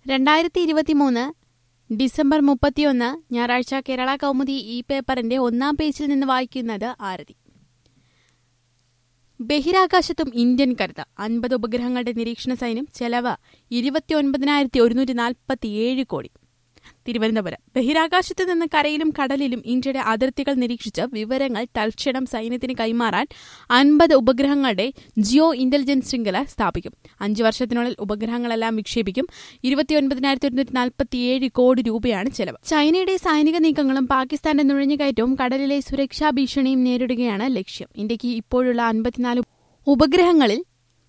രണ്ടായിരത്തി ഇരുപത്തിമൂന്ന് ഡിസംബർ മുപ്പത്തിയൊന്ന് ഞായറാഴ്ച കേരള കൗമുദി ഈ പേപ്പറിന്റെ ഒന്നാം പേജിൽ നിന്ന് വായിക്കുന്നത് ആരതി ബഹിരാകാശത്തും ഇന്ത്യൻ കരുത അൻപത് ഉപഗ്രഹങ്ങളുടെ നിരീക്ഷണ സൈന്യം ചെലവ് ഇരുപത്തിയൊൻപതിനായിരത്തി ഒരുന്നൂറ്റി നാൽപ്പത്തിയേഴ് കോടി തിരുവനന്തപുരം ബഹിരാകാശത്ത് നിന്ന് കരയിലും കടലിലും ഇന്ത്യയുടെ അതിർത്തികൾ നിരീക്ഷിച്ച് വിവരങ്ങൾ തൽക്ഷണം സൈന്യത്തിന് കൈമാറാൻ അൻപത് ഉപഗ്രഹങ്ങളുടെ ജിയോ ഇന്റലിജൻസ് ശൃംഖല സ്ഥാപിക്കും അഞ്ചു വർഷത്തിനുള്ളിൽ ഉപഗ്രഹങ്ങളെല്ലാം വിക്ഷേപിക്കും ഇരുപത്തിയൊൻപതിനായിരത്തി ഒരുന്നൂറ്റി നാൽപ്പത്തിയേഴ് കോടി രൂപയാണ് ചെലവ് ചൈനയുടെ സൈനിക നീക്കങ്ങളും പാകിസ്ഥാന്റെ നുഴഞ്ഞുകയറ്റവും കടലിലെ സുരക്ഷാ ഭീഷണിയും നേരിടുകയാണ് ലക്ഷ്യം ഇന്ത്യക്ക് ഇപ്പോഴുള്ള അൻപത്തിനാല് ഉപഗ്രഹങ്ങളിൽ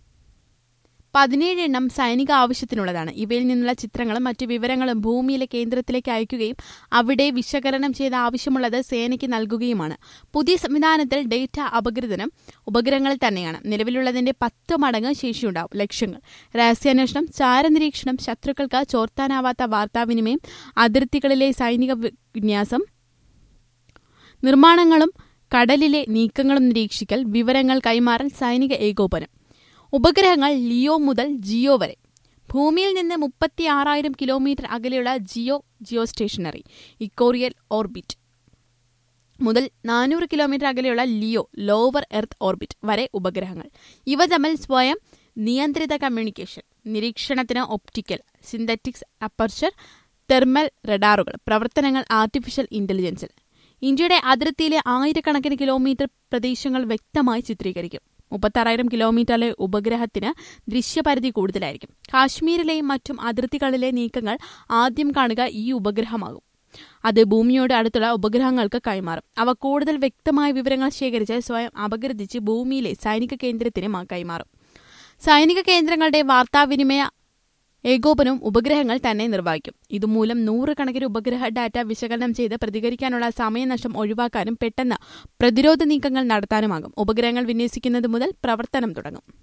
പതിനേഴ് എണ്ണം സൈനിക ആവശ്യത്തിനുള്ളതാണ് ഇവയിൽ നിന്നുള്ള ചിത്രങ്ങളും മറ്റു വിവരങ്ങളും ഭൂമിയിലെ കേന്ദ്രത്തിലേക്ക് അയക്കുകയും അവിടെ വിശകലനം ചെയ്ത് ആവശ്യമുള്ളത് സേനയ്ക്ക് നൽകുകയുമാണ് പുതിയ സംവിധാനത്തിൽ ഡേറ്റ അപഗ്രഥനം ഉപഗ്രഹങ്ങളിൽ തന്നെയാണ് നിലവിലുള്ളതിന്റെ പത്ത് മടങ്ങ് ശേഷിയുണ്ടാവും ലക്ഷ്യങ്ങൾ രഹസ്യാന്വേഷണം ചാരനിരീക്ഷണം ശത്രുക്കൾക്ക് ചോർത്താനാവാത്ത വാർത്താവിനിമയം അതിർത്തികളിലെ സൈനിക വിന്യാസം നിർമ്മാണങ്ങളും കടലിലെ നീക്കങ്ങളും നിരീക്ഷിക്കൽ വിവരങ്ങൾ കൈമാറൽ സൈനിക ഏകോപനം ഉപഗ്രഹങ്ങൾ ലിയോ മുതൽ ജിയോ വരെ ഭൂമിയിൽ നിന്ന് മുപ്പത്തി ആറായിരം കിലോമീറ്റർ അകലെയുള്ള geo geostationary equatorial orbit മുതൽ നാനൂറ് കിലോമീറ്റർ അകലെയുള്ള ലിയോ ലോവർ എർത്ത് ഓർബിറ്റ് വരെ ഉപഗ്രഹങ്ങൾ ഇവ തമ്മിൽ സ്വയം നിയന്ത്രിത കമ്മ്യൂണിക്കേഷൻ നിരീക്ഷണത്തിന് ഒപ്റ്റിക്കൽ സിന്തറ്റിക്സ് അപ്പർച്ചർ തെർമൽ റഡാറുകൾ പ്രവർത്തനങ്ങൾ ആർട്ടിഫിഷ്യൽ ഇന്റലിജൻസിൽ ഇന്ത്യയുടെ അതിർത്തിയിലെ ആയിരക്കണക്കിന് കിലോമീറ്റർ പ്രദേശങ്ങൾ വ്യക്തമായി ചിത്രീകരിക്കും മുപ്പത്താറായിരം കിലോമീറ്ററിലെ ഉപഗ്രഹത്തിന് ദൃശ്യപരിധി കൂടുതലായിരിക്കും കാശ്മീരിലെയും മറ്റും അതിർത്തികളിലെ നീക്കങ്ങൾ ആദ്യം കാണുക ഈ ഉപഗ്രഹമാകും അത് ഭൂമിയോട് അടുത്തുള്ള ഉപഗ്രഹങ്ങൾക്ക് കൈമാറും അവ കൂടുതൽ വ്യക്തമായ വിവരങ്ങൾ ശേഖരിച്ച് സ്വയം അപഗ്രഥിച്ച് ഭൂമിയിലെ സൈനിക കേന്ദ്രത്തിന് കൈമാറും സൈനിക കേന്ദ്രങ്ങളുടെ വാർത്താവിനിമയ ഏകോപനവും ഉപഗ്രഹങ്ങൾ തന്നെ നിർവഹിക്കും ഇതുമൂലം നൂറുകണക്കിന് ഉപഗ്രഹ ഡാറ്റ വിശകലനം ചെയ്ത് പ്രതികരിക്കാനുള്ള സമയനഷ്ടം ഒഴിവാക്കാനും പെട്ടെന്ന് പ്രതിരോധ നീക്കങ്ങൾ നടത്താനുമാകും ഉപഗ്രഹങ്ങൾ വിന്യസിക്കുന്നത് മുതൽ പ്രവർത്തനം തുടങ്ങും